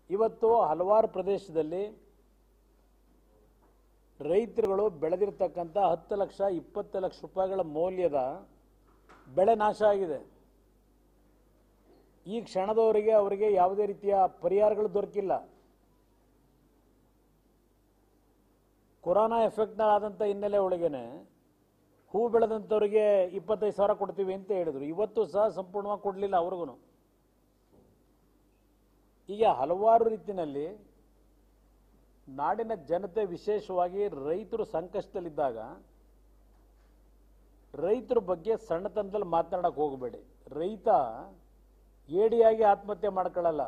ಇವತ್ತು ಹಲವಾರು ಪ್ರದೇಶದಲ್ಲಿ ರೈತರುಗಳು ಬೆಳೆದಿರ್ತಕ್ಕಂಥ ಹತ್ತು ಲಕ್ಷ ಇಪ್ಪತ್ತು ಲಕ್ಷ ರೂಪಾಯಿಗಳ ಮೌಲ್ಯದ ಬೆಳೆ ನಾಶ ಆಗಿದೆ ಈ ಕ್ಷಣದವರೆಗೆ ಅವರಿಗೆ ಯಾವುದೇ ರೀತಿಯ ಪರಿಹಾರಗಳು ದೊರಕಿಲ್ಲ ಕೊರೋನಾ ಎಫೆಕ್ಟ್ ಆದಂಥ ಹಿನ್ನೆಲೆ ಒಳಗೇನೆ ಹೂ ಬೆಳೆದಂಥವ್ರಿಗೆ ಇಪ್ಪತ್ತೈದು ಸಾವಿರ ಕೊಡ್ತೀವಿ ಅಂತ ಹೇಳಿದ್ರು ಇವತ್ತು ಸಹ ಸಂಪೂರ್ಣವಾಗಿ ಕೊಡಲಿಲ್ಲ ಅವ್ರಿಗೂ ಹೀಗೆ ಹಲವಾರು ರೀತಿಯಲ್ಲಿ ನಾಡಿನ ಜನತೆ ವಿಶೇಷವಾಗಿ ರೈತರು ಸಂಕಷ್ಟದಲ್ಲಿದ್ದಾಗ ರೈತರ ಬಗ್ಗೆ ಸಣ್ಣತನದಲ್ಲಿ ಮಾತನಾಡಕ್ಕೆ ಹೋಗಬೇಡಿ ರೈತ ಏಡಿಯಾಗಿ ಆತ್ಮಹತ್ಯೆ ಮಾಡ್ಕೊಳ್ಳಲ್ಲ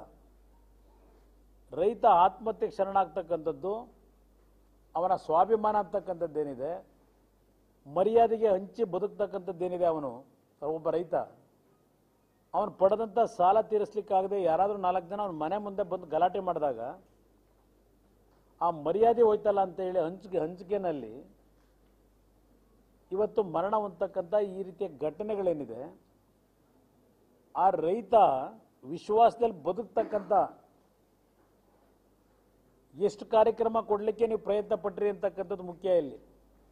ರೈತ ಆತ್ಮಹತ್ಯೆಗೆ ಶರಣಾಗ್ತಕ್ಕಂಥದ್ದು ಅವನ ಸ್ವಾಭಿಮಾನ ಅಂತಕ್ಕಂಥದ್ದೇನಿದೆ ಮರ್ಯಾದೆಗೆ ಹಂಚಿ ಬದುಕ್ತಕ್ಕಂಥದ್ದೇನಿದೆ ಅವನು ಒಬ್ಬ ರೈತ ಅವನು ಪಡೆದಂಥ ಸಾಲ ತೀರಿಸ್ಲಿಕ್ಕಾಗದೆ ಯಾರಾದರೂ ನಾಲ್ಕು ಜನ ಅವನ ಮನೆ ಮುಂದೆ ಬಂದು ಗಲಾಟೆ ಮಾಡಿದಾಗ ಆ ಮರ್ಯಾದೆ ಹೋಯ್ತಲ್ಲ ಅಂತ ಹೇಳಿ ಹಂಚಿಕೆ ಹಂಚಿಕೆನಲ್ಲಿ ಇವತ್ತು ಮರಣ ಹೊಂದತಕ್ಕಂಥ ಈ ರೀತಿಯ ಘಟನೆಗಳೇನಿದೆ ಆ ರೈತ ವಿಶ್ವಾಸದಲ್ಲಿ ಬದುಕ್ತಕ್ಕಂಥ ಎಷ್ಟು ಕಾರ್ಯಕ್ರಮ ಕೊಡಲಿಕ್ಕೆ ನೀವು ಪ್ರಯತ್ನ ಪಟ್ರಿ ಅಂತಕ್ಕಂಥದ್ದು ಮುಖ್ಯ ಇಲ್ಲಿ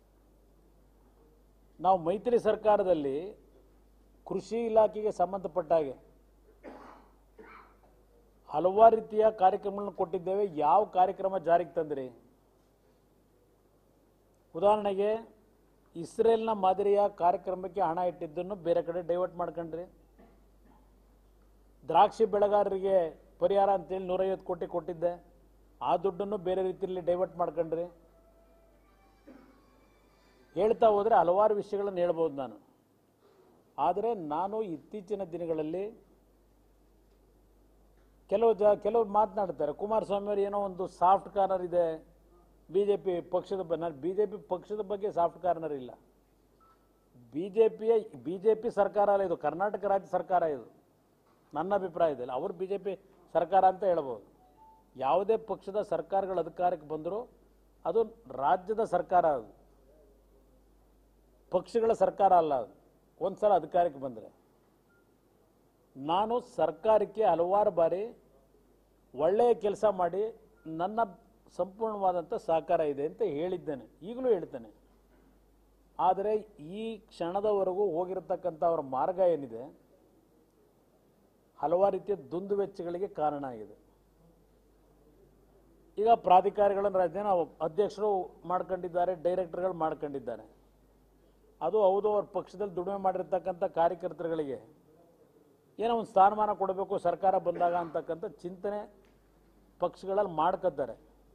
ನಾವು ಮೈತ್ರಿ ಸರ್ಕಾರದಲ್ಲಿ ಕೃಷಿ ಇಲಾಖೆಗೆ ಸಂಬಂಧಪಟ್ಟ ಹಾಗೆ ಹಲವಾರು ರೀತಿಯ ಕಾರ್ಯಕ್ರಮಗಳನ್ನು ಕೊಟ್ಟಿದ್ದೇವೆ ಯಾವ ಕಾರ್ಯಕ್ರಮ ಜಾರಿಗೆ ತಂದ್ರಿ ಉದಾಹರಣೆಗೆ ಇಸ್ರೇಲ್ನ ಮಾದರಿಯ ಕಾರ್ಯಕ್ರಮಕ್ಕೆ ಹಣ ಇಟ್ಟಿದ್ದನ್ನು ಬೇರೆ ಕಡೆ ಡೈವರ್ಟ್ ಮಾಡ್ಕೊಂಡ್ರಿ ದ್ರಾಕ್ಷಿ ಬೆಳೆಗಾರರಿಗೆ ಪರಿಹಾರ ಅಂತೇಳಿ ನೂರೈವತ್ತು ಕೋಟಿ ಕೊಟ್ಟಿದ್ದೆ ಆ ದುಡ್ಡನ್ನು ಬೇರೆ ರೀತಿಯಲ್ಲಿ ಡೈವರ್ಟ್ ಮಾಡ್ಕೊಂಡ್ರಿ ಹೇಳ್ತಾ ಹೋದರೆ ಹಲವಾರು ವಿಷಯಗಳನ್ನು ಹೇಳ್ಬೋದು ನಾನು ಆದರೆ ನಾನು ಇತ್ತೀಚಿನ ದಿನಗಳಲ್ಲಿ ಕೆಲವು ಜ ಕೆಲವರು ಮಾತನಾಡ್ತಾರೆ ಕುಮಾರಸ್ವಾಮಿ ಅವರು ಏನೋ ಒಂದು ಸಾಫ್ಟ್ ಕಾರ್ನರ್ ಇದೆ ಬಿ ಜೆ ಪಿ ಪಕ್ಷದ ಬ ನಾನು ಬಿ ಜೆ ಪಿ ಪಕ್ಷದ ಬಗ್ಗೆ ಸಾಫ್ಟ್ ಕಾರ್ನರ್ ಇಲ್ಲ ಬಿ ಜೆ ಪಿಯ ಬಿ ಜೆ ಪಿ ಸರ್ಕಾರ ಅಲ್ಲ ಇದು ಕರ್ನಾಟಕ ರಾಜ್ಯ ಸರ್ಕಾರ ಇದು ನನ್ನ ಅಭಿಪ್ರಾಯದಲ್ಲಿ ಅವರು ಬಿ ಜೆ ಪಿ ಸರ್ಕಾರ ಅಂತ ಹೇಳ್ಬೋದು ಯಾವುದೇ ಪಕ್ಷದ ಸರ್ಕಾರಗಳು ಅಧಿಕಾರಕ್ಕೆ ಬಂದರೂ ಅದು ರಾಜ್ಯದ ಸರ್ಕಾರ ಅದು ಪಕ್ಷಗಳ ಸರ್ಕಾರ ಅಲ್ಲ ಅದು ಒಂದು ಸಲ ಅಧಿಕಾರಕ್ಕೆ ಬಂದರೆ ನಾನು ಸರ್ಕಾರಕ್ಕೆ ಹಲವಾರು ಬಾರಿ ಒಳ್ಳೆಯ ಕೆಲಸ ಮಾಡಿ ನನ್ನ ಸಂಪೂರ್ಣವಾದಂಥ ಸಹಕಾರ ಇದೆ ಅಂತ ಹೇಳಿದ್ದೇನೆ ಈಗಲೂ ಹೇಳ್ತೇನೆ ಆದರೆ ಈ ಕ್ಷಣದವರೆಗೂ ಹೋಗಿರತಕ್ಕಂಥ ಅವರ ಮಾರ್ಗ ಏನಿದೆ ಹಲವಾರು ರೀತಿಯ ದುಂದು ವೆಚ್ಚಗಳಿಗೆ ಕಾರಣ ಆಗಿದೆ ಈಗ ಪ್ರಾಧಿಕಾರಗಳನ್ನು ರಾಜ್ಯನ ಅಧ್ಯಕ್ಷರು ಮಾಡ್ಕೊಂಡಿದ್ದಾರೆ ಡೈರೆಕ್ಟರ್ಗಳು ಮಾಡ್ಕೊಂಡಿದ್ದಾರೆ ಅದು ಹೌದು ಅವ್ರ ಪಕ್ಷದಲ್ಲಿ ದುಡಿಮೆ ಮಾಡಿರ್ತಕ್ಕಂಥ ಕಾರ್ಯಕರ್ತರುಗಳಿಗೆ ಏನೋ ಒಂದು ಸ್ಥಾನಮಾನ ಕೊಡಬೇಕು ಸರ್ಕಾರ ಬಂದಾಗ ಅಂತಕ್ಕಂಥ ಚಿಂತನೆ ಪಕ್ಷಗಳಲ್ಲಿ ಮಾಡ್ಕೊತಾರೆ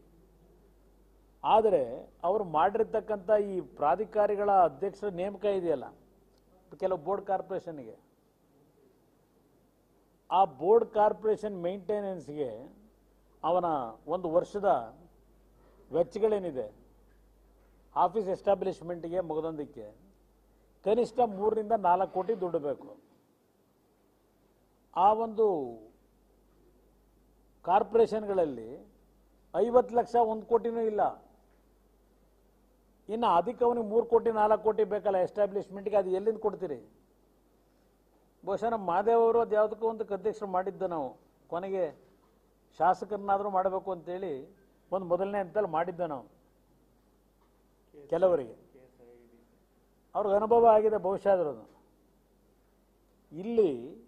ಆದರೆ ಅವರು ಮಾಡಿರ್ತಕ್ಕಂಥ ಈ ಪ್ರಾಧಿಕಾರಿಗಳ ಅಧ್ಯಕ್ಷರ ನೇಮಕ ಇದೆಯಲ್ಲ ಕೆಲವು ಬೋರ್ಡ್ ಕಾರ್ಪೊರೇಷನ್ಗೆ ಆ ಬೋರ್ಡ್ ಕಾರ್ಪೊರೇಷನ್ ಮೇಂಟೆನೆನ್ಸ್ಗೆ ಅವನ ಒಂದು ವರ್ಷದ ವೆಚ್ಚಗಳೇನಿದೆ ಆಫೀಸ್ ಎಸ್ಟಾಬ್ಲಿಷ್ಮೆಂಟ್ಗೆ ಮುಗಿದೊಂದಕ್ಕೆ ಕನಿಷ್ಠ ಮೂರರಿಂದ ನಾಲ್ಕು ಕೋಟಿ ದುಡ್ಡು ಬೇಕು ಆ ಒಂದು ಕಾರ್ಪೊರೇಷನ್ಗಳಲ್ಲಿ ಐವತ್ತು ಲಕ್ಷ ಒಂದು ಕೋಟಿನೂ ಇಲ್ಲ ಇನ್ನು ಅದಕ್ಕೆ ಅವನಿಗೆ ಮೂರು ಕೋಟಿ ನಾಲ್ಕು ಕೋಟಿ ಬೇಕಲ್ಲ ಎಸ್ಟಾಬ್ಲಿಷ್ಮೆಂಟ್ಗೆ ಅದು ಎಲ್ಲಿಂದ ಕೊಡ್ತೀರಿ ಬಹುಶಃ ನಮ್ಮ ಮಾದೇವ್ ಅವರು ಅದು ಯಾವುದಕ್ಕೂ ಒಂದು ಅಧ್ಯಕ್ಷರು ಮಾಡಿದ್ದು ನಾವು ಕೊನೆಗೆ ಶಾಸಕರನ್ನಾದರೂ ಮಾಡಬೇಕು ಅಂತೇಳಿ ಒಂದು ಮೊದಲನೇ ಹಂತದಲ್ಲಿ ಮಾಡಿದ್ದೆ ನಾವು ಕೆಲವರಿಗೆ ಅವ್ರಿಗೆ ಅನುಭವ ಆಗಿದೆ ಬಹುಶಃ ಅದರದು ಇಲ್ಲಿ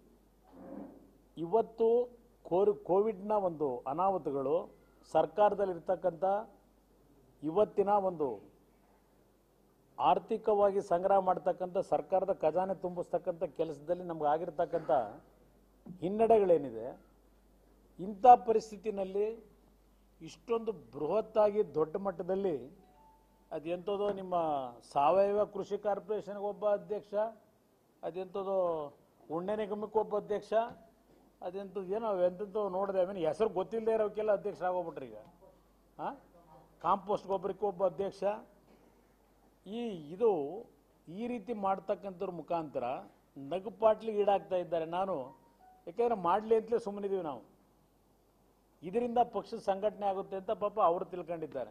ಇವತ್ತು ಕೋರಿ ಕೋವಿಡ್ನ ಒಂದು ಅನಾಹುತಗಳು ಸರ್ಕಾರದಲ್ಲಿರ್ತಕ್ಕಂಥ ಇವತ್ತಿನ ಒಂದು ಆರ್ಥಿಕವಾಗಿ ಸಂಗ್ರಹ ಮಾಡ್ತಕ್ಕಂಥ ಸರ್ಕಾರದ ಖಜಾನೆ ತುಂಬಿಸ್ತಕ್ಕಂಥ ಕೆಲಸದಲ್ಲಿ ನಮ್ಗೆ ಆಗಿರ್ತಕ್ಕಂಥ ಹಿನ್ನಡೆಗಳೇನಿದೆ ಇಂಥ ಪರಿಸ್ಥಿತಿನಲ್ಲಿ ಇಷ್ಟೊಂದು ಬೃಹತ್ತಾಗಿ ದೊಡ್ಡ ಮಟ್ಟದಲ್ಲಿ ಅದೆಂಥದೋ ನಿಮ್ಮ ಸಾವಯವ ಕೃಷಿ ಕಾರ್ಪೊರೇಷನ್ಗೆ ಒಬ್ಬ ಅಧ್ಯಕ್ಷ ಅದೆಂಥದೋ ಉಣ್ಣೆ ನಿಗಮಕ್ಕೆ ಒಬ್ಬ ಅಧ್ಯಕ್ಷ ಅದೆಂಥದ್ದು ಏನೋ ಎಂಥದ್ದು ನೋಡಿದೆ ಆಮೇಲೆ ಹೆಸರು ಗೊತ್ತಿಲ್ಲದೆ ಇರೋಕ್ಕೆಲ್ಲ ಅಧ್ಯಕ್ಷ ಆಗೋಗ್ಬಿಟ್ರಿ ಈಗ ಹಾಂ ಕಾಂಪೋಸ್ಟ್ ಗೊಬ್ಬರಕ್ಕೆ ಒಬ್ಬ ಅಧ್ಯಕ್ಷ ಈ ಇದು ಈ ರೀತಿ ಮಾಡ್ತಕ್ಕಂಥವ್ರ ಮುಖಾಂತರ ನಗುಪಾಟ್ಲಿಗೆ ಈಡಾಗ್ತಾ ಇದ್ದಾರೆ ನಾನು ಯಾಕೆಂದರೆ ಮಾಡಲಿ ಅಂತಲೇ ಸುಮ್ಮನಿದ್ದೀವಿ ನಾವು ಇದರಿಂದ ಪಕ್ಷದ ಸಂಘಟನೆ ಆಗುತ್ತೆ ಅಂತ ಪಾಪ ಅವರು ತಿಳ್ಕೊಂಡಿದ್ದಾರೆ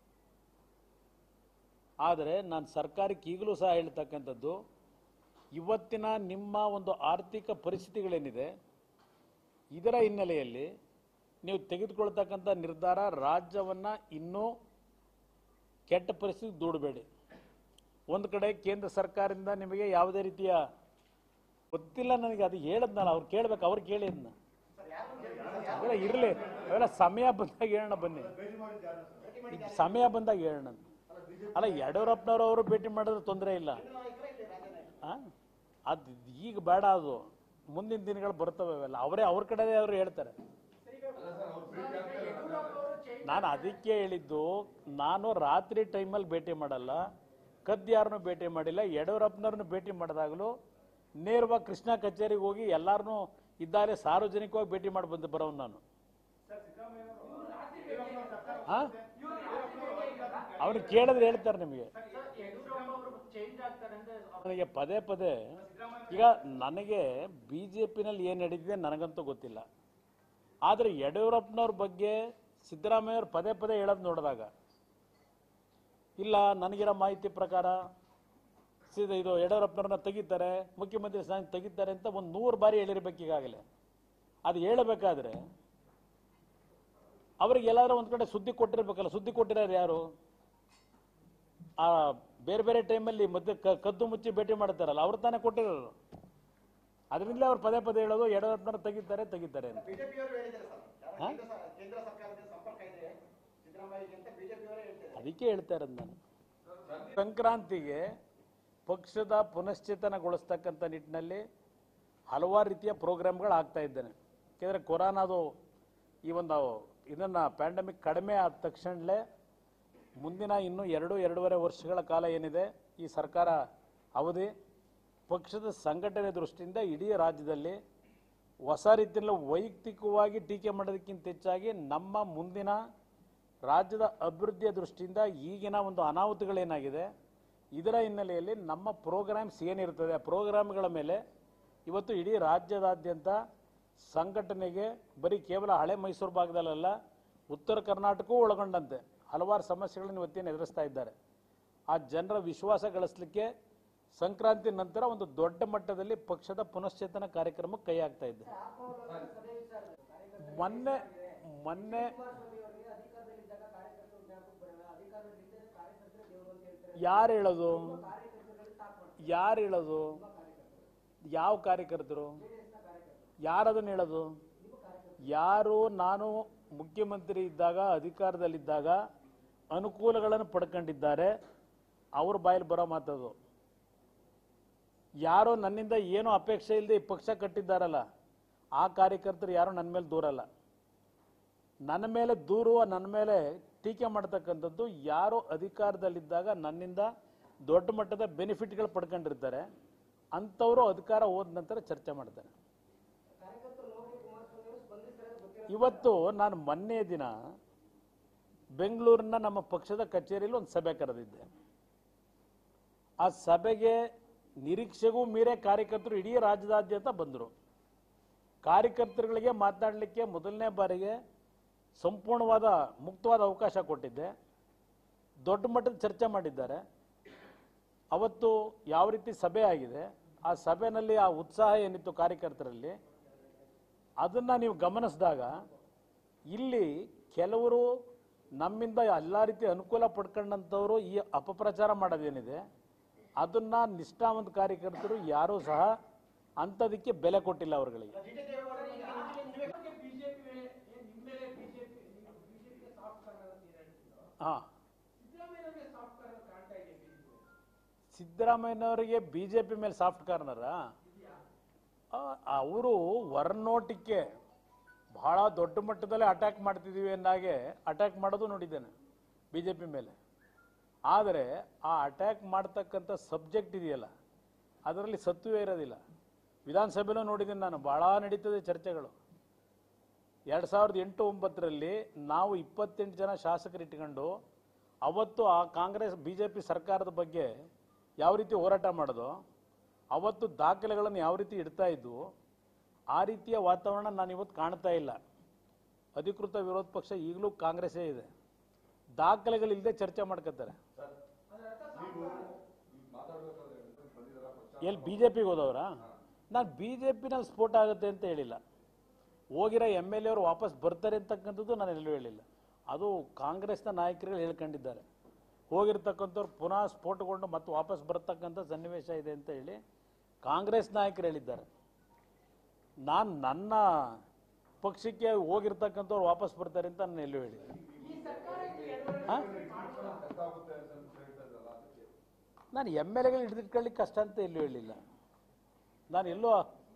ಆದರೆ ನಾನು ಸರ್ಕಾರಕ್ಕೆ ಈಗಲೂ ಸಹ ಹೇಳ್ತಕ್ಕಂಥದ್ದು ಇವತ್ತಿನ ನಿಮ್ಮ ಒಂದು ಆರ್ಥಿಕ ಪರಿಸ್ಥಿತಿಗಳೇನಿದೆ ಇದರ ಹಿನ್ನೆಲೆಯಲ್ಲಿ ನೀವು ತೆಗೆದುಕೊಳ್ತಕ್ಕಂಥ ನಿರ್ಧಾರ ರಾಜ್ಯವನ್ನು ಇನ್ನೂ ಕೆಟ್ಟ ಪರಿಸ್ಥಿತಿ ದೂಡಬೇಡಿ ಒಂದು ಕಡೆ ಕೇಂದ್ರ ಸರ್ಕಾರದಿಂದ ನಿಮಗೆ ಯಾವುದೇ ರೀತಿಯ ಗೊತ್ತಿಲ್ಲ ನನಗೆ ಅದು ಹೇಳದ್ನಲ್ಲ ಅವ್ರು ಕೇಳ್ಬೇಕು ಅವ್ರು ಕೇಳಿ ಅದನ್ನ ಅವೆಲ್ಲ ಇರಲಿ ಅವೆಲ್ಲ ಸಮಯ ಬಂದಾಗ ಹೇಳೋಣ ಬನ್ನಿ ಈಗ ಸಮಯ ಬಂದಾಗ ಹೇಳೋಣ ಅಲ್ಲ ಯಡಿಯೂರಪ್ಪನವ್ರು ಅವರು ಭೇಟಿ ಮಾಡಿದ್ರೆ ತೊಂದರೆ ಇಲ್ಲ ಆ? ಅದು ಈಗ ಬೇಡ ಅದು ಮುಂದಿನ ದಿನಗಳು ಬರ್ತವೆ ಅವೆಲ್ಲ ಅವರೇ ಅವ್ರ ಕಡೆ ಅವರು ಹೇಳ್ತಾರೆ ನಾನು ಅದಕ್ಕೆ ಹೇಳಿದ್ದು ನಾನು ರಾತ್ರಿ ಟೈಮಲ್ಲಿ ಭೇಟಿ ಮಾಡಲ್ಲ ಕದ್ದು ಯಾರನ್ನೂ ಭೇಟಿ ಮಾಡಿಲ್ಲ ಯಡಿಯೂರಪ್ಪನವ್ರನ್ನ ಭೇಟಿ ಮಾಡಿದಾಗಲೂ ನೇರವಾಗಿ ಕೃಷ್ಣ ಕಚೇರಿಗೆ ಹೋಗಿ ಎಲ್ಲಾರನ್ನೂ ಇದ್ದಾರೆ ಸಾರ್ವಜನಿಕವಾಗಿ ಭೇಟಿ ಮಾಡಿ ಬಂದು ಬರೋನು ನಾನು ಹಾ ಅವ್ರಿಗೆ ಕೇಳಿದ್ರೆ ಹೇಳ್ತಾರೆ ನಿಮಗೆ ನನಗೆ ಪದೇ ಪದೇ ಈಗ ನನಗೆ ಬಿ ಜೆ ಪಿನಲ್ಲಿ ಏನು ನಡೀತಿದೆ ನನಗಂತೂ ಗೊತ್ತಿಲ್ಲ ಆದರೆ ಯಡಿಯೂರಪ್ಪನವ್ರ ಬಗ್ಗೆ ಸಿದ್ದರಾಮಯ್ಯವ್ರು ಪದೇ ಪದೇ ಹೇಳೋದು ನೋಡಿದಾಗ ಇಲ್ಲ ನನಗಿರೋ ಮಾಹಿತಿ ಪ್ರಕಾರ ಸೀದಾ ಇದು ಯಡಿಯೂರಪ್ಪನವ್ರನ್ನ ತೆಗಿತಾರೆ ಮುಖ್ಯಮಂತ್ರಿ ಸ್ಥಾನ ತೆಗಿತಾರೆ ಅಂತ ಒಂದು ನೂರು ಬಾರಿ ಹೇಳಿರ್ಬೇಕು ಈಗಾಗಲೇ ಅದು ಹೇಳಬೇಕಾದ್ರೆ ಅವ್ರಿಗೆ ಎಲ್ಲಾದ್ರೂ ಒಂದು ಕಡೆ ಸುದ್ದಿ ಕೊಟ್ಟಿರ್ಬೇಕಲ್ಲ ಸುದ್ದಿ ಕೊಟ್ಟಿರೋರು ಯಾರು ಆ ಬೇರೆ ಬೇರೆ ಟೈಮಲ್ಲಿ ಮಧ್ಯೆ ಕ- ಕದ್ದು ಮುಚ್ಚಿ ಭೇಟಿ ಮಾಡ್ತಾರಲ್ಲ ಅವ್ರು ತಾನೇ ಕೊಟ್ಟಿರೋರು ಅದರಿಂದಲೇ ಅವ್ರು ಪದೇ ಪದೇ ಹೇಳೋದು ಯಡಿಯೂರಪ್ಪನವ್ರು ತೆಗಿತಾರೆ ತೆಗಿತಾರೆ ಅಂತ ಬಿಜೆಪಿಯವರು ಹೇಳಿದ್ದಾರೆ ಸರ್ ಹಾ? ಕೇಂದ್ರ ಸ- ಕೇಂದ್ರ ಸರ್ಕಾರದಿಂದ ಸಂಪರ್ಕ ಇದೆ ಸಿದ್ದರಾಮಯ್ಯಗೆ ಅಂತ ಬಿಜೆಪಿಯವರೇ ಹೇಳ್ತಾರೆ ಅದಕ್ಕೆ ಹೇಳ್ತಾ ಇರೋದು ನಾನು ಸಂಕ್ರಾಂತಿಗೆ ಪಕ್ಷದ ಪುನಶ್ಚೇತನಗೊಳಿಸ್ತಕ್ಕಂಥ ನಿಟ್ಟಿನಲ್ಲಿ ಹಲವಾರು ರೀತಿಯ ಪ್ರೋಗ್ರಾಮ್ಗಳು ಆಗ್ತಾ ಇದ್ದೇನೆ ಯಾಕೆಂದರೆ ಕೊರೋನಾದು ಈ ಒಂದು ಇದನ್ನು ಪ್ಯಾಂಡಮಿಕ್ ಕಡಿಮೆ ಆದ ತಕ್ಷಣಲೇ ಮುಂದಿನ ಇನ್ನೂ ಎರಡು ಎರಡೂವರೆ ವರ್ಷಗಳ ಕಾಲ ಏನಿದೆ ಈ ಸರ್ಕಾರ ಅವಧಿ ಪಕ್ಷದ ಸಂಘಟನೆ ದೃಷ್ಟಿಯಿಂದ ಇಡೀ ರಾಜ್ಯದಲ್ಲಿ ಹೊಸ ರೀತಿಯಲ್ಲಿ ವೈಯಕ್ತಿಕವಾಗಿ ಟೀಕೆ ಮಾಡೋದಕ್ಕಿಂತ ಹೆಚ್ಚಾಗಿ ನಮ್ಮ ಮುಂದಿನ ರಾಜ್ಯದ ಅಭಿವೃದ್ಧಿಯ ದೃಷ್ಟಿಯಿಂದ ಈಗಿನ ಒಂದು ಅನಾಹುತಗಳೇನಾಗಿದೆ ಇದರ ಹಿನ್ನೆಲೆಯಲ್ಲಿ ನಮ್ಮ ಪ್ರೋಗ್ರಾಮ್ಸ್ ಏನಿರ್ತದೆ ಆ ಪ್ರೋಗ್ರಾಮ್ಗಳ ಮೇಲೆ ಇವತ್ತು ಇಡೀ ರಾಜ್ಯದಾದ್ಯಂತ ಸಂಘಟನೆಗೆ ಬರೀ ಕೇವಲ ಹಳೆ ಮೈಸೂರು ಭಾಗದಲ್ಲ ಉತ್ತರ ಕರ್ನಾಟಕವೂ ಒಳಗೊಂಡಂತೆ ಹಲವಾರು ಸಮಸ್ಯೆಗಳನ್ನು ಇವತ್ತೇನು ಎದುರಿಸ್ತಾ ಇದ್ದಾರೆ ಆ ಜನರ ವಿಶ್ವಾಸ ಗಳಿಸಲಿಕ್ಕೆ ಸಂಕ್ರಾಂತಿ ನಂತರ ಒಂದು ದೊಡ್ಡ ಮಟ್ಟದಲ್ಲಿ ಪಕ್ಷದ ಪುನಶ್ಚೇತನ ಕಾರ್ಯಕ್ರಮಕ್ಕೆ ಕೈ ಹಾಕ್ತಾ ಇದ್ದೆ ಮೊನ್ನೆ ಮೊನ್ನೆ ಯಾರು ಹೇಳೋದು ಯಾರು ಹೇಳೋದು ಯಾವ ಕಾರ್ಯಕರ್ತರು ಯಾರದನ್ನು ಹೇಳೋದು ಯಾರು ನಾನು ಮುಖ್ಯಮಂತ್ರಿ ಇದ್ದಾಗ ಅಧಿಕಾರದಲ್ಲಿದ್ದಾಗ ಅನುಕೂಲಗಳನ್ನು ಪಡ್ಕೊಂಡಿದ್ದಾರೆ ಅವ್ರ ಬಾಯಲ್ಲಿ ಬರೋ ಮಾತದು ಯಾರೋ ನನ್ನಿಂದ ಏನೋ ಅಪೇಕ್ಷೆ ಇಲ್ಲದೆ ಈ ಪಕ್ಷ ಕಟ್ಟಿದ್ದಾರಲ್ಲ ಆ ಕಾರ್ಯಕರ್ತರು ಯಾರು ನನ್ನ ಮೇಲೆ ದೂರಲ್ಲ ನನ್ನ ಮೇಲೆ ದೂರುವ ನನ್ನ ಮೇಲೆ ಟೀಕೆ ಮಾಡ್ತಕ್ಕಂಥದ್ದು ಯಾರು ಅಧಿಕಾರದಲ್ಲಿದ್ದಾಗ ನನ್ನಿಂದ ದೊಡ್ಡ ಮಟ್ಟದ ಬೆನಿಫಿಟ್ಗಳು ಪಡ್ಕೊಂಡಿರ್ತಾರೆ ಅಂಥವರು ಅಧಿಕಾರ ಹೋದ ನಂತರ ಚರ್ಚೆ ಮಾಡ್ತಾರೆ ಇವತ್ತು ನಾನು ಮೊನ್ನೆ ದಿನ ಬೆಂಗಳೂರಿನ ನಮ್ಮ ಪಕ್ಷದ ಕಚೇರಿಯಲ್ಲಿ ಒಂದು ಸಭೆ ಕರೆದಿದ್ದೆ ಆ ಸಭೆಗೆ ನಿರೀಕ್ಷೆಗೂ ಮೀರೆ ಕಾರ್ಯಕರ್ತರು ಇಡೀ ರಾಜ್ಯದಾದ್ಯಂತ ಬಂದರು ಕಾರ್ಯಕರ್ತರುಗಳಿಗೆ ಮಾತನಾಡಲಿಕ್ಕೆ ಮೊದಲನೇ ಬಾರಿಗೆ ಸಂಪೂರ್ಣವಾದ ಮುಕ್ತವಾದ ಅವಕಾಶ ಕೊಟ್ಟಿದ್ದೆ ದೊಡ್ಡ ಮಟ್ಟದ ಚರ್ಚೆ ಮಾಡಿದ್ದಾರೆ ಅವತ್ತು ಯಾವ ರೀತಿ ಸಭೆ ಆಗಿದೆ ಆ ಸಭೆಯಲ್ಲಿ ಆ ಉತ್ಸಾಹ ಏನಿತ್ತು ಕಾರ್ಯಕರ್ತರಲ್ಲಿ ಅದನ್ನು ನೀವು ಗಮನಿಸಿದಾಗ ಇಲ್ಲಿ ಕೆಲವರು ನಮ್ಮಿಂದ ಎಲ್ಲ ರೀತಿ ಅನುಕೂಲ ಪಡ್ಕೊಂಡಂಥವ್ರು ಈ ಅಪಪ್ರಚಾರ ಮಾಡೋದೇನಿದೆ ಅದನ್ನು ನಿಷ್ಠಾವಂತ ಕಾರ್ಯಕರ್ತರು ಯಾರೂ ಸಹ ಅಂಥದಕ್ಕೆ ಬೆಲೆ ಕೊಟ್ಟಿಲ್ಲ ಅವ್ರುಗಳಿಗೆ ಹಾಂ ಸಿದ್ದರಾಮಯ್ಯನವರಿಗೆ ಬಿ ಜೆ ಪಿ ಮೇಲೆ ಸಾಫ್ಟ್ ಕಾರ್ನರ ಅವರು ಹೊರನೋಟಕ್ಕೆ ಬಹಳ ದೊಡ್ಡ ಮಟ್ಟದಲ್ಲಿ ಅಟ್ಯಾಕ್ ಮಾಡ್ತಿದ್ದೀವಿ ಎಂದಾಗೆ ಅಟ್ಯಾಕ್ ಮಾಡೋದು ನೋಡಿದ್ದೇನೆ ಬಿ ಜೆ ಪಿ ಮೇಲೆ ಆದರೆ ಆ ಅಟ್ಯಾಕ್ ಮಾಡ್ತಕ್ಕಂಥ ಸಬ್ಜೆಕ್ಟ್ ಇದೆಯಲ್ಲ ಅದರಲ್ಲಿ ಸತ್ವೇ ಇರೋದಿಲ್ಲ ವಿಧಾನಸಭೆಲೂ ನೋಡಿದ್ದೀನಿ ನಾನು ಭಾಳ ನಡೀತದೆ ಚರ್ಚೆಗಳು ಎರಡು ಸಾವಿರದ ಎಂಟು ಒಂಬತ್ತರಲ್ಲಿ ನಾವು ಇಪ್ಪತ್ತೆಂಟು ಜನ ಶಾಸಕರು ಇಟ್ಕೊಂಡು ಅವತ್ತು ಆ ಕಾಂಗ್ರೆಸ್ ಬಿ ಜೆ ಪಿ ಸರ್ಕಾರದ ಬಗ್ಗೆ ಯಾವ ರೀತಿ ಹೋರಾಟ ಮಾಡೋದು ಅವತ್ತು ದಾಖಲೆಗಳನ್ನು ಯಾವ ರೀತಿ ಇಡ್ತಾ ಇದ್ವು ಆ ರೀತಿಯ ವಾತಾವರಣ ನಾನು ಇವತ್ತು ಕಾಣ್ತಾ ಇಲ್ಲ ಅಧಿಕೃತ ವಿರೋಧ ಪಕ್ಷ ಈಗಲೂ ಕಾಂಗ್ರೆಸ್ಸೇ ಇದೆ ದಾಖಲೆಗಳಿಲ್ಲದೆ ಚರ್ಚೆ ಮಾಡ್ಕೋತಾರೆ ಎಲ್ಲಿ ಬಿ ಜೆ ಪಿಗೆ ಹೋದವರಾ ನಾನು ಬಿ ಜೆ ಪಿನಲ್ಲಿ ಸ್ಫೋಟ ಆಗುತ್ತೆ ಅಂತ ಹೇಳಿಲ್ಲ ಹೋಗಿರೋ ಎಮ್ ಎಲ್ ಎ ಅವರು ವಾಪಸ್ ಬರ್ತಾರೆ ಅಂತಕ್ಕಂಥದ್ದು ನಾನು ಎಲ್ಲೂ ಹೇಳಿಲ್ಲ ಅದು ಕಾಂಗ್ರೆಸ್ನ ನಾಯಕರುಗಳು ಹೇಳ್ಕೊಂಡಿದ್ದಾರೆ ಹೋಗಿರ್ತಕ್ಕಂಥವ್ರು ಪುನಃ ಸ್ಫೋಟಗೊಂಡು ಮತ್ತೆ ವಾಪಸ್ ಬರ್ತಕ್ಕಂಥ ಸನ್ನಿವೇಶ ಇದೆ ಅಂತ ಹೇಳಿ ಕಾಂಗ್ರೆಸ್ ನಾಯಕರು ಹೇಳಿದ್ದಾರೆ ನಾನು ನನ್ನ ಪಕ್ಷಕ್ಕೆ ಹೋಗಿರ್ತಕ್ಕಂಥವ್ರು ವಾಪಸ್ ಬರ್ತಾರೆ ಅಂತ ನಾನು ಎಲ್ಲೂ ಹೇಳಿಲ್ಲ ಹಾ? ನಾನು ಎಮ್ ಎಲ್ ಎಗಳು ಹಿಡಿದಿಟ್ಕೊಳ್ಳಿಕ್ಕೆ ಕಷ್ಟ ಅಂತ ಎಲ್ಲೂ ಹೇಳಿಲ್ಲ ನಾನು ಎಲ್ಲೋ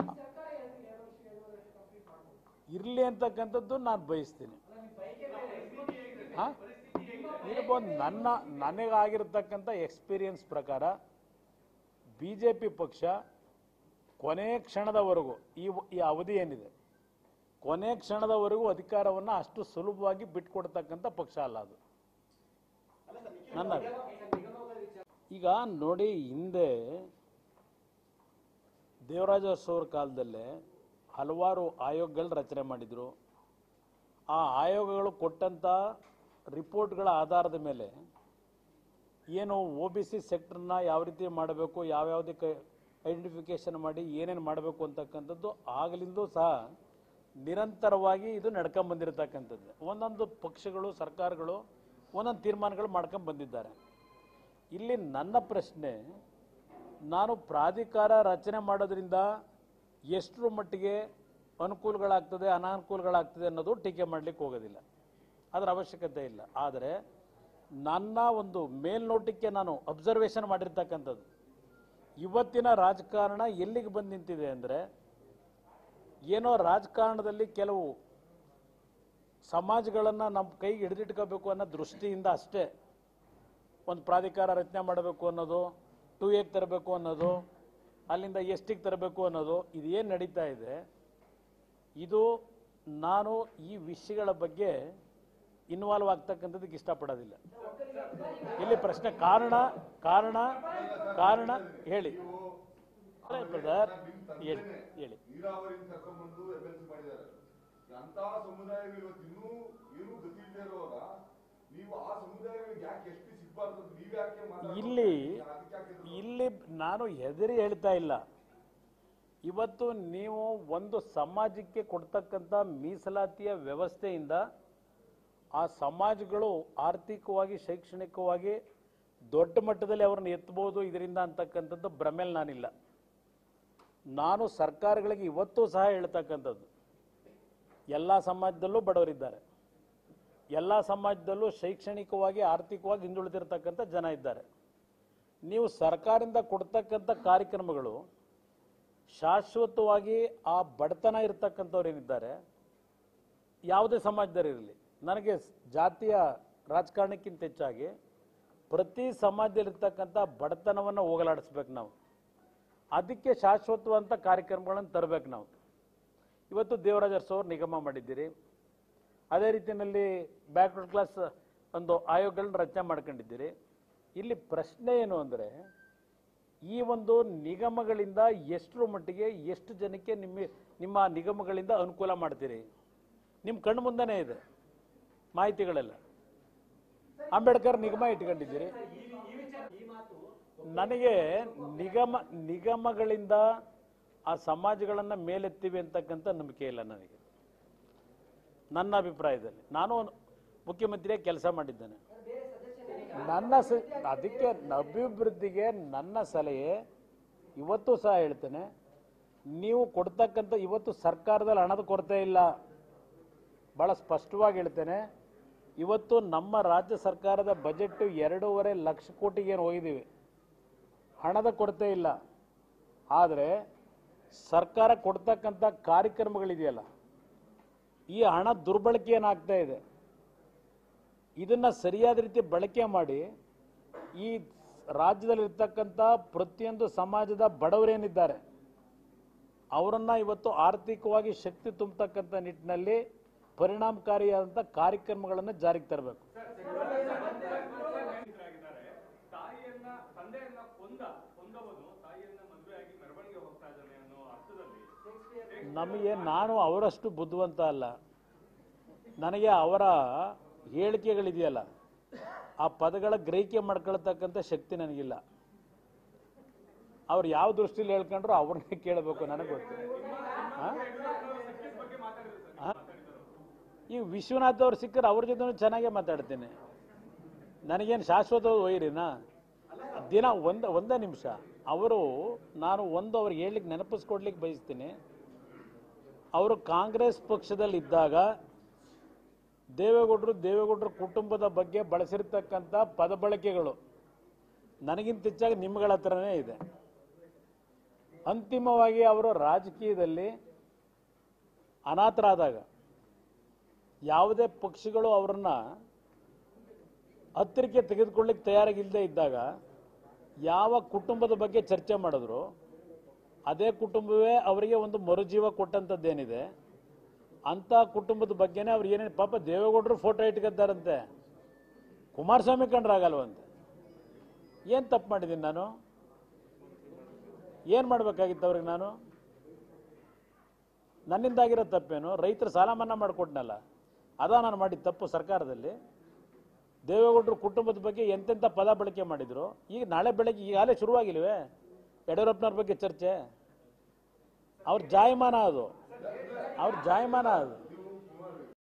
ಇರಲಿ ಅಂತಕ್ಕಂಥದ್ದು ನಾನು ಬಯಸ್ತೀನಿ ಹಾ? ಇರ್ಬೋದು ನನ್ನ ನನಗಾಗಿರ್ತಕ್ಕಂಥ ಎಕ್ಸ್ಪೀರಿಯನ್ಸ್ ಪ್ರಕಾರ ಬಿ ಜೆ ಪಿ ಪಕ್ಷ ಕೊನೆ ಕ್ಷಣದವರೆಗೂ ಈ ಈ ಅವಧಿ ಏನಿದೆ ಕೊನೆ ಕ್ಷಣದವರೆಗೂ ಅಧಿಕಾರವನ್ನು ಅಷ್ಟು ಸುಲಭವಾಗಿ ಬಿಟ್ಕೊಡ್ತಕ್ಕಂಥ ಪಕ್ಷ ಅಲ್ಲ ಅದು ನನ್ನ ಈಗ ನೋಡಿ ಹಿಂದೆ ದೇವರಾಜ ಅರಸು ಅವ್ರ ಕಾಲದಲ್ಲೇ ಹಲವಾರು ಆಯೋಗಗಳು ರಚನೆ ಮಾಡಿದರು ಆ ಆಯೋಗಗಳು ಕೊಟ್ಟಂಥ ರಿಪೋರ್ಟ್ಗಳ ಆಧಾರದ ಮೇಲೆ ಏನು ಒ ಬಿ ಸಿ ಸೆಕ್ಟರ್ನ ಯಾವ ರೀತಿ ಮಾಡಬೇಕು ಯಾವ್ಯಾವುದಕ್ಕೆ ಐಡೆಂಟಿಫಿಕೇಶನ್ ಮಾಡಿ ಏನೇನು ಮಾಡಬೇಕು ಅಂತಕ್ಕಂಥದ್ದು ಆಗಲಿಂದೂ ಸಹ ನಿರಂತರವಾಗಿ ಇದು ನಡ್ಕೊಂಬಂದಿರತಕ್ಕಂಥದ್ದು ಒಂದೊಂದು ಪಕ್ಷಗಳು ಸರ್ಕಾರಗಳು ಒಂದೊಂದು ತೀರ್ಮಾನಗಳು ಮಾಡ್ಕೊಂಡು ಬಂದಿದ್ದಾರೆ ಇಲ್ಲಿ ನನ್ನ ಪ್ರಶ್ನೆ ನಾನು ಪ್ರಾಧಿಕಾರ ರಚನೆ ಮಾಡೋದ್ರಿಂದ ಎಷ್ಟರ ಮಟ್ಟಿಗೆ ಅನುಕೂಲಗಳಾಗ್ತದೆ ಅನಾನುಕೂಲಗಳಾಗ್ತದೆ ಅನ್ನೋದು ಟೀಕೆ ಮಾಡಲಿಕ್ಕೆ ಹೋಗೋದಿಲ್ಲ ಅದರ ಅವಶ್ಯಕತೆ ಇಲ್ಲ ಆದರೆ ನನ್ನ ಒಂದು ಮೇಲ್ನೋಟಕ್ಕೆ ನಾನು ಅಬ್ಸರ್ವೇಷನ್ ಮಾಡಿರ್ತಕ್ಕಂಥದ್ದು ಇವತ್ತಿನ ರಾಜಕಾರಣ ಎಲ್ಲಿಗೆ ಬಂದು ನಿಂತಿದೆ ಅಂದರೆ ಏನೋ ರಾಜಕಾರಣದಲ್ಲಿ ಕೆಲವು ಸಮಾಜಗಳನ್ನು ನಮ್ಮ ಕೈಗೆ ಹಿಡಿದಿಟ್ಕೋಬೇಕು ಅನ್ನೋ ದೃಷ್ಟಿಯಿಂದ ಅಷ್ಟೇ ಒಂದು ಪ್ರಾಧಿಕಾರ ರಚನೆ ಮಾಡಬೇಕು ಅನ್ನೋದು ಟು ಎಗೆ ತರಬೇಕು ಅನ್ನೋದು ಅಲ್ಲಿಂದ ಎಷ್ಟಿಗೆ ತರಬೇಕು ಅನ್ನೋದು ಇದೇನು ನಡೀತಾ ಇದೆ ಇದು ನಾನು ಈ ವಿಷಯಗಳ ಬಗ್ಗೆ ಇನ್ವಾಲ್ವ್ ಆಗ್ತಕ್ಕಂಥದ್ದಕ್ಕೆ ಇಷ್ಟಪಡೋದಿಲ್ಲ ಇಲ್ಲಿ ಪ್ರಶ್ನೆ ಕಾರಣ ಕಾರಣ ಕಾರಣ ಹೇಳಿ ಬ್ರದರ್ ಹೇಳಿ ಹೇಳಿ ನೀರಾವರಿನ ಕರ್ಕೊಂಡ್ಬಂದು ಎಮ್ ಎಲ್ ಸಿ ಮಾಡಿದ್ದಾರೆ ಅಂತ ಸಮುದಾಯಗಳು ಇವತ್ತು ಇನ್ನೂ ಏನೂ ಗತಿ ಇಲ್ಲದೆ ಇರುವಾಗ ನೀವು ಆ ಸಮುದಾಯಗಳಿಗೆ ಯಾಕೆ ಎಷ್ಟು ಸಿಗ್ಬಾರ್ದು ಅಂತ ನೀವ್ ಯಾಕೆ ಮಾತಾಡ್ತಾ ಇಲ್ಲಿ ಇದ್ದೀರಿ? ಅದಕ್ಕೆ ಯಾಕೆ ಎದುರು ಇಲ್ಲಿ ನಾನು ಹೆದರಿ ಹೇಳ್ತಾ ಇಲ್ಲ ಇವತ್ತು ನೀವು ಒಂದು ಸಮಾಜಕ್ಕೆ ಕೊಡ್ತಕ್ಕಂಥ ಮೀಸಲಾತಿಯ ವ್ಯವಸ್ಥೆಯಿಂದ ಆ ಸಮಾಜಗಳು ಆರ್ಥಿಕವಾಗಿ ಶೈಕ್ಷಣಿಕವಾಗಿ ದೊಡ್ಡ ಮಟ್ಟದಲ್ಲಿ ಅವ್ರನ್ನ ಎತ್ತಬಹುದು ಇದರಿಂದ ಅಂತಕ್ಕಂಥದ್ದು ಭ್ರಮೆಲ್ ನಾನಿಲ್ಲ ನಾನು ಸರ್ಕಾರಗಳಿಗೆ ಇವತ್ತೂ ಸಹ ಹೇಳ್ತಕ್ಕಂಥದ್ದು ಎಲ್ಲ ಸಮಾಜದಲ್ಲೂ ಬಡವರಿದ್ದಾರೆ ಎಲ್ಲ ಸಮಾಜದಲ್ಲೂ ಶೈಕ್ಷಣಿಕವಾಗಿ ಆರ್ಥಿಕವಾಗಿ ಹಿಂದುಳಿದಿರ್ತಕ್ಕಂಥ ಜನ ಇದ್ದಾರೆ ನೀವು ಸರ್ಕಾರದಿಂದ ಕೊಡ್ತಕ್ಕಂಥ ಕಾರ್ಯಕ್ರಮಗಳು ಶಾಶ್ವತವಾಗಿ ಆ ಬಡತನ ಇರ್ತಕ್ಕಂಥವ್ರು ಏನಿದ್ದಾರೆ ಯಾವುದೇ ಸಮಾಜದಲ್ಲಿರಲಿ ನನಗೆ ಸ್- ಜಾತಿಯ ರಾಜಕಾರಣಕ್ಕಿಂತ ಹೆಚ್ಚಾಗಿ ಪ್ರತಿ ಸಮಾಜದಲ್ಲಿರ್ತಕ್ಕಂಥ ಬಡತನವನ್ನು ಹೋಗಲಾಡಿಸ್ಬೇಕು ನಾವು ಅದಕ್ಕೆ ಶಾಶ್ವತವಂತ ಕಾರ್ಯಕ್ರಮಗಳನ್ನು ತರಬೇಕು ನಾವು ಇವತ್ತು ದೇವರಾಜ ಅರಸು ಅವರು ನಿಗಮ ಮಾಡಿದ್ದೀರಿ ಅದೇ ರೀತಿಯಲ್ಲಿ ಬ್ಯಾಕ್ವರ್ಡ್ ಕ್ಲಾಸ್ ಒಂದು ಆಯೋಗಗಳನ್ನ ರಚನೆ ಮಾಡ್ಕೊಂಡಿದ್ದೀರಿ ಇಲ್ಲಿ ಪ್ರಶ್ನೆ ಏನು ಅಂದರೆ ಈ ಒಂದು ನಿಗಮಗಳಿಂದ ಎಷ್ಟರ ಮಟ್ಟಿಗೆ ಎಷ್ಟು ಜನಕ್ಕೆ ನಿಮ್ಮ ನಿಮ್ಮ ನಿಗಮಗಳಿಂದ ಅನುಕೂಲ ಮಾಡ್ತೀರಿ ನಿಮ್ಮ ಕಣ್ಣು ಮುಂದೆನೇ ಇದೆ ಮಾಹಿತಿಗಳೆಲ್ಲ ಅಂಬೇಡ್ಕರ್ ನಿಗಮ ಇಟ್ಕೊಂಡಿದ್ದೀರಿ ನನಗೆ ನಿಗಮ ನಿಗಮಗಳಿಂದ ಆ ಸಮಾಜಗಳನ್ನು ಮೇಲೆತ್ತೀವಿ ಅಂತಕ್ಕಂಥ ನಂಬಿಕೆ ಇಲ್ಲ ನನಗೆ ನನ್ನ ಅಭಿಪ್ರಾಯದಲ್ಲಿ ನಾನು ಒಂದು ಮುಖ್ಯಮಂತ್ರಿಯಾಗಿ ಕೆಲಸ ಮಾಡಿದ್ದೇನೆ ನನ್ನ ಸ ಅದಕ್ಕೆ ಅಭಿವೃದ್ಧಿಗೆ ನನ್ನ ಸಲಹೆ ಇವತ್ತು ಸಹ ಹೇಳ್ತೇನೆ ನೀವು ಕೊಡ್ತಕ್ಕಂಥ ಇವತ್ತು ಸರ್ಕಾರದಲ್ಲಿ ಹಣದ ಕೊರತೆ ಇಲ್ಲ ಭಾಳ ಸ್ಪಷ್ಟವಾಗಿ ಹೇಳ್ತೇನೆ ಇವತ್ತು ನಮ್ಮ ರಾಜ್ಯ ಸರ್ಕಾರದ ಬಜೆಟ್ ಎರಡೂವರೆ ಲಕ್ಷ ಕೋಟಿಗೆ ಏನು ಹೋಗಿದ್ದೀವಿ ಹಣದ ಕೊರತೆ ಇಲ್ಲ ಆದರೆ ಸರ್ಕಾರ ಕೊಡ್ತಕ್ಕಂಥ ಕಾರ್ಯಕ್ರಮಗಳಿದೆಯಲ್ಲ ಈ ಹಣ ದುರ್ಬಳಕೆ ಏನಾಗ್ತಾ ಇದೆ ಇದನ್ನು ಸರಿಯಾದ ರೀತಿ ಬಳಕೆ ಮಾಡಿ ಈ ರಾಜ್ಯದಲ್ಲಿರ್ತಕ್ಕಂಥ ಪ್ರತಿಯೊಂದು ಸಮಾಜದ ಬಡವರೇನಿದ್ದಾರೆ ಅವರನ್ನು ಇವತ್ತು ಆರ್ಥಿಕವಾಗಿ ಶಕ್ತಿ ತುಂಬತಕ್ಕಂಥ ನಿಟ್ಟಿನಲ್ಲಿ ಪರಿಣಾಮಕಾರಿಯಾದಂಥ ಕಾರ್ಯಕ್ರಮಗಳನ್ನು ಜಾರಿಗೆ ತರಬೇಕು ಆಗಿದ್ದಾರೆ ತಾಯಿಯನ್ನ ತಂದೆಯನ್ನ ಕೊಂದ ಕೊಂದವನು ತಾಯಿಯನ್ನ ಮದುವೆಯಾಗಿ ಮೆರವಣಿಗೆ ಹೋಗ್ತಾ ಇದ್ದಾನೆ ಅನ್ನೋ ಅರ್ಥದಲ್ಲಿ ನಮಗೆ ನಾನು ಅವರಷ್ಟು ಬುದ್ಧಿವಂತ ಅಲ್ಲ ನನಗೆ ಅವರ ಹೇಳಿಕೆಗಳಿದೆಯಲ್ಲ ಆ ಪದಗಳ ಗ್ರಹಿಕೆ ಮಾಡ್ಕೊಳ್ತಕ್ಕಂಥ ಶಕ್ತಿ ನನಗಿಲ್ಲ ಅವ್ರು ಯಾವ ದೃಷ್ಟಿಲಿ ಹೇಳ್ಕೊಂಡ್ರು ಅವ್ರನ್ನೇ ಕೇಳಬೇಕು ನನಗೆ ಗೊತ್ತು ಹಾಂ ಬಗ್ಗೆ ಮಾತಾಡಿದ್ರು ಈಗ ವಿಶ್ವನಾಥ್ ಅವ್ರು ಸಿಕ್ಕರೆ ಅವ್ರ ಜೊತೆ ಚೆನ್ನಾಗೇ ಮಾತಾಡ್ತೀನಿ ನನಗೇನು ಶಾಶ್ವತ ವೈರಿನಾ ದಿನ ಒಂದ ಒಂದೇ ನಿಮಿಷ ಅವರು ನಾನು ಒಂದು ಅವ್ರಿಗೆ ಹೇಳಲಿಕ್ಕೆ ನೆನಪಿಸ್ಕೊಡ್ಲಿಕ್ಕೆ ಬಯಸ್ತೀನಿ ಅವರು ಕಾಂಗ್ರೆಸ್ ಪಕ್ಷದಲ್ಲಿ ಇದ್ದಾಗ ದೇವೇಗೌಡರು ದೇವೇಗೌಡರ ಕುಟುಂಬದ ಬಗ್ಗೆ ಬಳಸಿರ್ತಕ್ಕಂಥ ಪದ ಬಳಕೆಗಳು ನನಗಿಂತ ಹೆಚ್ಚಾಗಿ ನಿಮ್ಗಳ ಹತ್ರನೇ ಇದೆ ಅಂತಿಮವಾಗಿ ಅವರು ರಾಜಕೀಯದಲ್ಲಿ ಅನಾಥರಾದಾಗ ಯಾವುದೇ ಪಕ್ಷಗಳು ಅವರನ್ನ ಹತ್ತಿರಕ್ಕೆ ತೆಗೆದುಕೊಳ್ಳಿಕ್ಕೆ ತಯಾರಾಗಿಲ್ಲದೆ ಇದ್ದಾಗ ಯಾವ ಕುಟುಂಬದ ಬಗ್ಗೆ ಚರ್ಚೆ ಮಾಡಿದ್ರು ಅದೇ ಕುಟುಂಬವೇ ಅವರಿಗೆ ಒಂದು ಮರುಜೀವ ಕೊಟ್ಟಂಥದ್ದೇನಿದೆ ಅಂಥ ಕುಟುಂಬದ ಬಗ್ಗೆನೇ ಅವ್ರು ಏನೇನು ಪಾಪ ದೇವೇಗೌಡರು ಫೋಟೋ ಇಟ್ಕೊತಾರಂತೆ ಕುಮಾರಸ್ವಾಮಿ ಕಂಡ್ರಾಗಲ್ವಂತೆ ಏನು ತಪ್ಪು ಮಾಡಿದ್ದೀನಿ ನಾನು ಏನು ಮಾಡಬೇಕಾಗಿತ್ತು ಅವ್ರಿಗೆ ನಾನು ನನ್ನಿಂದಾಗಿರೋ ತಪ್ಪೇನು ರೈತರ ಸಾಲ ಮನ್ನಾ ಮಾಡಿಕೊಟ್ನಲ್ಲ ಅದ ನಾನು ಮಾಡಿದ ತಪ್ಪು ಸರ್ಕಾರದಲ್ಲಿ ದೇವೇಗೌಡರು ಕುಟುಂಬದ ಬಗ್ಗೆ ಎಂತೆಂಥ ಪದ ಬಳಕೆ ಮಾಡಿದ್ರು ಈಗ ನಾಳೆ ಬೆಳಗ್ಗೆ ಈಗಾಗಲೇ ಶುರುವಾಗಿಲ್ವೇ ಯಡಿಯೂರಪ್ಪನವ್ರ ಬಗ್ಗೆ ಚರ್ಚೆ ಅವ್ರ ಜಾಯಮಾನ ಅದು ಅವ್ರ ಜಾಯಮಾನ ಅದು